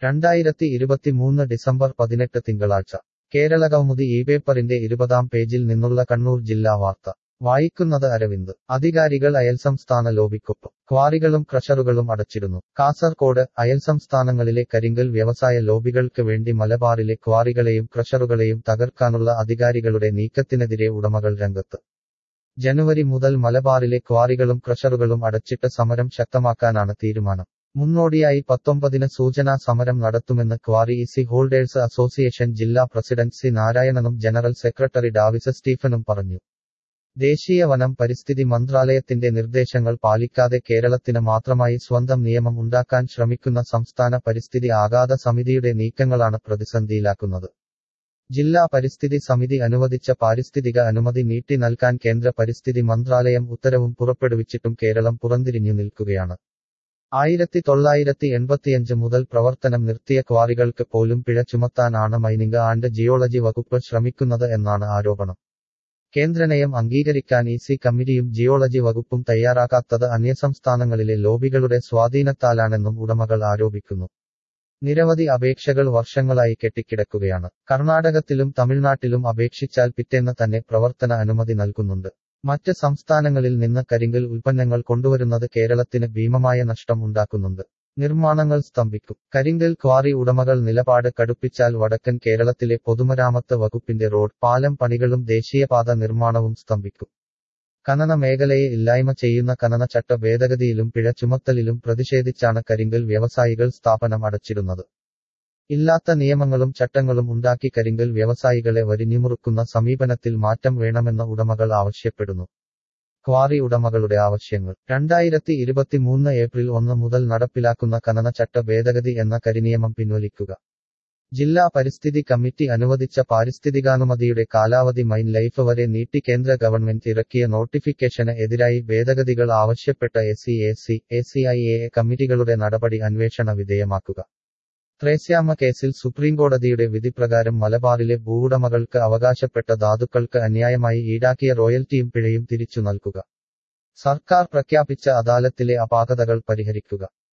രണ്ടായിരത്തി ഇരുപത്തിമൂന്ന് ഡിസംബർ പതിനെട്ട് തിങ്കളാഴ്ച കേരളകൗമുദി ഈ പേപ്പറിന്റെ ഇരുപതാം പേജിൽ നിന്നുള്ള കണ്ണൂർ ജില്ലാ വാർത്ത വായിക്കുന്നത് അരവിന്ദ് അധികാരികൾ അയൽസംസ്ഥാന ലോബിക്കൊപ്പം ക്വാറികളും ക്രഷറുകളും അടച്ചിടുന്നു കാസർകോട് അയൽസംസ്ഥാനങ്ങളിലെ കരിങ്കൽ വ്യവസായ ലോബികൾക്ക് വേണ്ടി മലബാറിലെ ക്വാറികളെയും ക്രഷറുകളെയും തകർക്കാനുള്ള അധികാരികളുടെ നീക്കത്തിനെതിരെ ഉടമകൾ രംഗത്ത് ജനുവരി മുതൽ മലബാറിലെ ക്വാറികളും ക്രഷറുകളും അടച്ചിട്ട് സമരം ശക്തമാക്കാനാണ് തീരുമാനം മുന്നോടിയായി പത്തൊമ്പതിന് സൂചനാ സമരം നടത്തുമെന്ന് ക്വാറി ഇസി ഹോൾഡേഴ്സ് അസോസിയേഷൻ ജില്ലാ പ്രസിഡന്റ് സി നാരായണനും ജനറൽ സെക്രട്ടറി ഡാവിസ് സ്റ്റീഫനും പറഞ്ഞു ദേശീയ വനം പരിസ്ഥിതി മന്ത്രാലയത്തിന്റെ നിർദ്ദേശങ്ങൾ പാലിക്കാതെ കേരളത്തിന് മാത്രമായി സ്വന്തം നിയമം ഉണ്ടാക്കാൻ ശ്രമിക്കുന്ന സംസ്ഥാന പരിസ്ഥിതി ആഘാത സമിതിയുടെ നീക്കങ്ങളാണ് പ്രതിസന്ധിയിലാക്കുന്നത് ജില്ലാ പരിസ്ഥിതി സമിതി അനുവദിച്ച പാരിസ്ഥിതിക അനുമതി നീട്ടി നൽകാൻ കേന്ദ്ര പരിസ്ഥിതി മന്ത്രാലയം ഉത്തരവും പുറപ്പെടുവിച്ചിട്ടും കേരളം പുറന്തിരിഞ്ഞു നിൽക്കുകയാണ് ആയിരത്തി തൊള്ളായിരത്തി എൺപത്തിയഞ്ച് മുതൽ പ്രവർത്തനം നിർത്തിയ ക്വാറികൾക്ക് പോലും പിഴ ചുമത്താനാണ് മൈനിംഗ് ആൻഡ് ജിയോളജി വകുപ്പ് ശ്രമിക്കുന്നത് എന്നാണ് ആരോപണം കേന്ദ്രനയം അംഗീകരിക്കാൻ ഇ സി കമ്മിറ്റിയും ജിയോളജി വകുപ്പും തയ്യാറാക്കാത്തത് അന്യസംസ്ഥാനങ്ങളിലെ ലോബികളുടെ സ്വാധീനത്താലാണെന്നും ഉടമകൾ ആരോപിക്കുന്നു നിരവധി അപേക്ഷകൾ വർഷങ്ങളായി കെട്ടിക്കിടക്കുകയാണ് കർണാടകത്തിലും തമിഴ്നാട്ടിലും അപേക്ഷിച്ചാൽ പിറ്റേന്ന് തന്നെ പ്രവർത്തന അനുമതി നൽകുന്നുണ്ട് മറ്റ് സംസ്ഥാനങ്ങളിൽ നിന്ന് കരിങ്കൽ ഉൽപ്പന്നങ്ങൾ കൊണ്ടുവരുന്നത് കേരളത്തിന് ഭീമമായ നഷ്ടം ഉണ്ടാക്കുന്നുണ്ട് നിർമ്മാണങ്ങൾ സ്തംഭിക്കും കരിങ്കൽ ക്വാറി ഉടമകൾ നിലപാട് കടുപ്പിച്ചാൽ വടക്കൻ കേരളത്തിലെ പൊതുമരാമത്ത് വകുപ്പിന്റെ റോഡ് പാലം പണികളും ദേശീയപാത നിർമ്മാണവും സ്തംഭിക്കും ഖനന മേഖലയെ ഇല്ലായ്മ ചെയ്യുന്ന ഖനന ചട്ട ഭേദഗതിയിലും പിഴ ചുമത്തലിലും പ്രതിഷേധിച്ചാണ് കരിങ്കൽ വ്യവസായികൾ സ്ഥാപനം അടച്ചിടുന്നത് ഇല്ലാത്ത നിയമങ്ങളും ചട്ടങ്ങളും ഉണ്ടാക്കി കരിങ്കൽ വ്യവസായികളെ വരിഞ്ഞുമുറുക്കുന്ന സമീപനത്തിൽ മാറ്റം വേണമെന്ന് ഉടമകൾ ആവശ്യപ്പെടുന്നു ക്വാറി ഉടമകളുടെ ആവശ്യങ്ങൾ രണ്ടായിരത്തി ഇരുപത്തിമൂന്ന് ഏപ്രിൽ ഒന്ന് മുതൽ നടപ്പിലാക്കുന്ന ഖനന ചട്ട ഭേദഗതി എന്ന കരിനിയമം പിൻവലിക്കുക ജില്ലാ പരിസ്ഥിതി കമ്മിറ്റി അനുവദിച്ച പാരിസ്ഥിതികാനുമതിയുടെ കാലാവധി മൈൻ ലൈഫ് വരെ നീട്ടി കേന്ദ്ര ഗവൺമെന്റ് ഇറക്കിയ നോട്ടിഫിക്കേഷന് എതിരായി ഭേദഗതികൾ ആവശ്യപ്പെട്ട S C A C A C I A കമ്മിറ്റികളുടെ നടപടി അന്വേഷണ വിധേയമാക്കുക ത്രേസ്യാമ കേസിൽ സുപ്രീംകോടതിയുടെ വിധിപ്രകാരം മലബാറിലെ ഭൂവുടമകൾക്ക് അവകാശപ്പെട്ട ധാതുക്കൾക്ക് അന്യായമായി ഈടാക്കിയ റോയൽറ്റിയും പിഴയും തിരിച്ചു നൽകുക സർക്കാർ പ്രഖ്യാപിച്ച അദാലത്തിലെ അപാകതകൾ പരിഹരിക്കുക